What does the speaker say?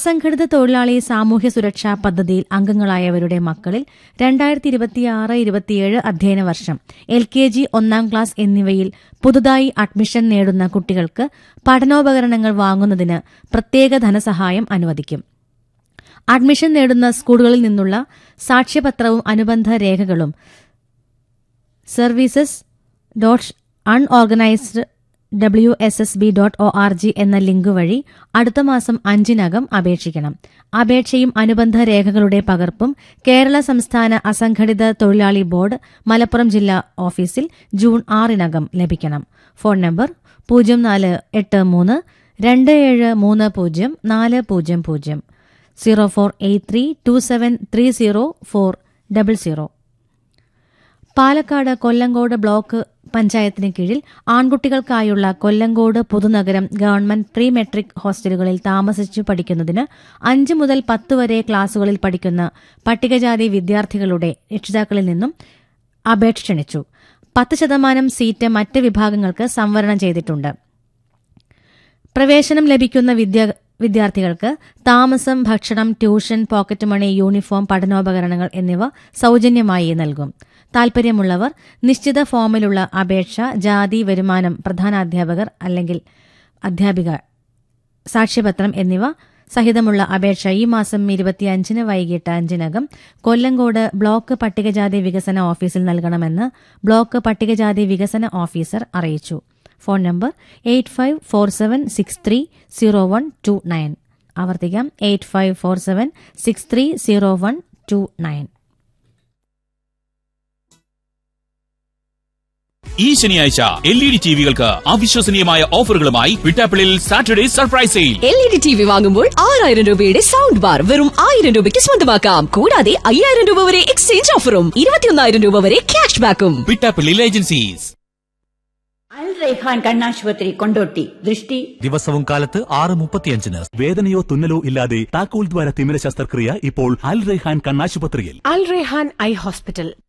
അസംഘടിത തൊഴിലാളി സാമൂഹ്യ സുരക്ഷാ പദ്ധതിയിൽ അംഗങ്ങളായവരുടെ മക്കളിൽ രണ്ടായിരത്തി ഇരുപത്തിയാറ് ഇരുപത്തിയേഴ് അധ്യയന വർഷം എൽ കെ ജി ഒന്നാം ക്ലാസ് എന്നിവയിൽ പുതുതായി അഡ്മിഷൻ നേടുന്ന കുട്ടികൾക്ക് പഠനോപകരണങ്ങൾ വാങ്ങുന്നതിന് പ്രത്യേക ധനസഹായം അനുവദിക്കും അഡ്മിഷൻ നേടുന്ന സ്കൂളുകളിൽ നിന്നുള്ള സാക്ഷ്യപത്രവും അനുബന്ധ രേഖകളും services dot unorganised W S S B dot O R G എന്ന ലിങ്ക് വഴി അടുത്ത മാസം അഞ്ചിനകം അപേക്ഷിക്കണം അപേക്ഷയും അനുബന്ധ രേഖകളുടെ പകർപ്പും കേരള സംസ്ഥാന അസംഘടിത തൊഴിലാളി ബോർഡ് മലപ്പുറം ജില്ലാ ഓഫീസിൽ ജൂൺ ആറിനകം ലഭിക്കണം ഫോൺ നമ്പർ പൂജ്യം നാല് എട്ട് മൂന്ന് രണ്ട് ഏഴ് മൂന്ന് പൂജ്യം നാല് പൂജ്യം പൂജ്യം zero four eight three two seven three zero four double zero Palakkad Kollengode block പഞ്ചായത്തിന് കീഴിൽ ആൺകുട്ടികൾക്കായുള്ള Kollengode Puthunagaram government pre matric ഹോസ്റ്റലുകളിൽ താമസിച്ചു പഠിക്കുന്നതിന് അഞ്ച് മുതൽ പത്ത് വരെ ക്ലാസുകളിൽ പഠിക്കുന്ന പട്ടികജാതി വിദ്യാർത്ഥികളുടെ രക്ഷിതാക്കളിൽ നിന്നും അപേക്ഷ ക്ഷണിച്ചു പത്ത് ശതമാനം സീറ്റ് മറ്റ് വിഭാഗങ്ങൾക്ക് സംവരണം ചെയ്തിട്ടുണ്ട് പ്രവേശനം ലഭിക്കുന്ന വിദ്യ വിദ്യാർത്ഥികൾക്ക് താമസം ഭക്ഷണം ട്യൂഷൻ പോക്കറ്റ് മണി യൂണിഫോം പഠനോപകരണങ്ങൾ എന്നിവ സൌജന്യമായി നൽകും താൽപര്യമുള്ളവർ നിശ്ചിത ഫോമിലുള്ള അപേക്ഷ ജാതി വരുമാനം പ്രധാനാധ്യാപകർ അല്ലെങ്കിൽ അധ്യാപിക സാക്ഷ്യപത്രം എന്നിവ സഹിതമുള്ള അപേക്ഷ ഈ മാസം ഇരുപത്തിയഞ്ചിന് വൈകിട്ട് അഞ്ചിനകം കൊല്ലങ്കോട് ബ്ലോക്ക് പട്ടികജാതി വികസന ഓഫീസിൽ നൽകണമെന്ന് ബ്ലോക്ക് പട്ടികജാതി വികസന ഓഫീസർ അറിയിച്ചു phone number eight five four seven six three zero one two nine ആവർത്തിക്കാം eight five four seven six three zero one two nine ഈ ശനിയാഴ്ച എൽ ഇ ഡി ടിവികൾക്ക് അവിശ്വസനീയമായ ഓഫറുകളുമായി വിട്ടാപ്പിളിൽ Saturday surprise sale L E D T V വാങ്ങുമ്പോൾ ആറായിരം രൂപയുടെ സൗണ്ട് ബാർ വെറും ആയിരം രൂപയ്ക്ക് സ്വന്തമാക്കാം കൂടാതെ അയ്യായിരം രൂപ വരെ എക്സ്ചേഞ്ച് ഓഫറും ഇരുപത്തിയൊന്നായിരം രൂപ വരെ ക്യാഷ് ബാക്കും വിട്ടാപ്പിളിൽ ഏജൻസീസ് അൽ റൈഹാൻ കണ്ണാശുപത്രി കൊണ്ടോട്ടി ദൃഷ്ടി ദിവസവും കാലത്ത് ആറ് മുപ്പത്തിയഞ്ചിന് വേദനയോ തുന്നലോ ഇല്ലാതെ താക്കോൽ ദ്വാര തിമിര ശസ്ത്രക്രിയ ഇപ്പോൾ അൽ റെഹാൻ കണ്ണാശുപത്രിയിൽ അൽ റെഹാൻ ഐ ഹോസ്പിറ്റൽ